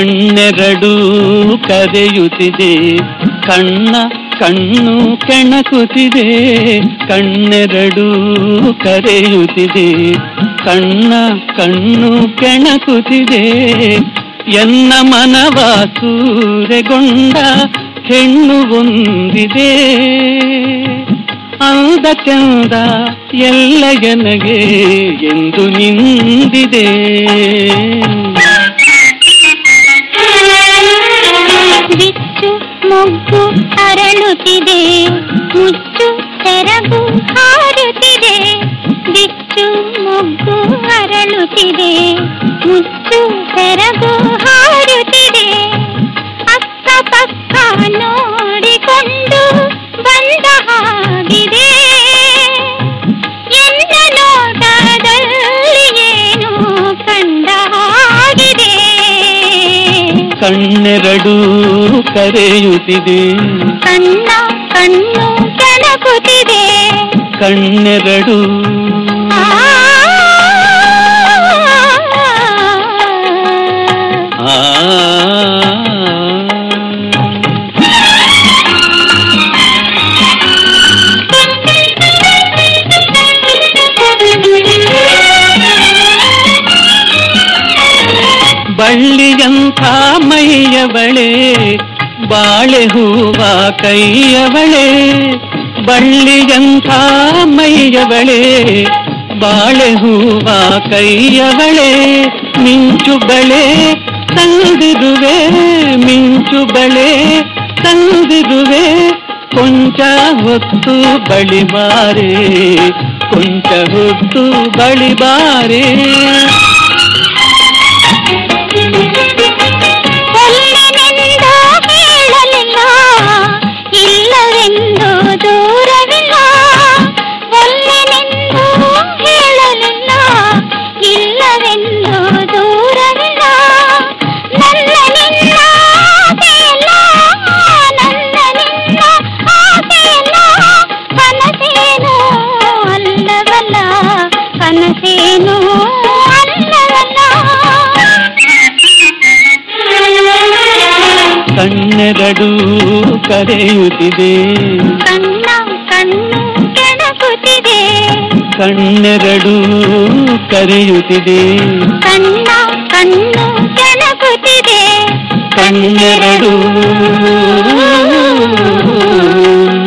ಕಣ್ಣೆರಡು ಕರೆಯುತ್ತಿದೆ ಕಣ್ಣ ಕಣ್ಣು ಕೆಣಕುತ್ತಿದೆ ಕಣ್ಣೆರಡು ಕರೆಯುತ್ತಿದೆ ಕಣ್ಣ ಕಣ್ಣು ಕೆಣಕುತ್ತಿದೆ ಎನ್ನ ಮನವ ಸೂರೆಗೊಂಡ ಹೆಣ್ಣು ಒಂದಿದೆ ಅಂದ ಚಂದ ಎಲ್ಲ ಎನಗೆ ಎಂದು ನಿಂದಿದೆ ಬಿಚ್ಚು ಮೊಗ್ಗು ಅರಳುತ್ತಿದೆ ಮುಚ್ಚು ಸೆರಗು ಹಾರುತ್ತಿದೆ ಬಿಚ್ಚು ಮೊಗ್ಗು ಅರಳುತ್ತಿದೆ ಮುಚ್ಚು ಸೆರಗು ಹಾರುತ್ತಿದೆ ಅಕ್ಕ ಪಕ್ಕ ನೋಡಿಕೊಂಡು ಬಂದ ಹಾಗಿದೆ ಎನ್ನ ನೋಟದಲ್ಲಿ ಏನು ಕಂಡ ಹಾಗಿದೆ ಕಣ್ಣೆರಡು ಕರೆಯುತ್ತಿದೆ ಕಣ್ಣ ಕಣ್ಣು ಕೆಣಕುತ್ತಿದೆ ಕಣ್ಣೆರಡು ಆ ಆ ಬಳ್ಳಿಯಂಥ ಮೈಯವಳೆ ಬಾಳೆ ಹೂವ ಕೈಯವಳೆ ಬಳ್ಳಿಯಂಥ ಮೈಯವಳೆ ಬಾಳೆ ಹೂವ ಕೈಯವಳೆ ಮಿಂಚು ಬಳೆ ತಂದಿರುವೆ ಮಿಂಚು ಬಳೆ ತಂದಿರುವೆ ಕೊಂಚ ಹೊತ್ತು ಬಳಿಬಾರೆ ಕೊಂಚ ಹೊತ್ತು ಬಳಿಬಾರೆ ಒಲ್ಲೆನೆಂದು ಹೇಳಲಿಲ್ಲ ಇಲ್ಲವೆಂದು ದೂರವಿಲ್ಲ ಒಲ್ಲೆನೆಂದು ಹೇಳಲಿಲ್ಲ ಇಲ್ಲವೆಂದು ದೂರವಿಲ್ಲ ನನ್ನ ನಿನ್ನ ಆಸೆಯಲ್ಲ ನನ್ನ ನಿನ್ನ ಆಸೆಯಲ್ಲ ಕನಸೇನು ಅಲ್ಲವಲ್ಲ ಕನಸೇನು ಅಲ್ಲವಲ್ಲ ಕಣ್ಣೆರಡು ಕರೆಯುತ್ತಿದೆ ಕಣ್ಣ ಕಣ್ಣು ಕೆಣಕುತ್ತಿದೆ ಕಣ್ಣೆರಡು ಕರೆಯುತ್ತಿದೆ ಕಣ್ಣ ಕಣ್ಣು ಕೆಣಕುತ್ತಿದೆ ಕಣ್ಣೆರಡು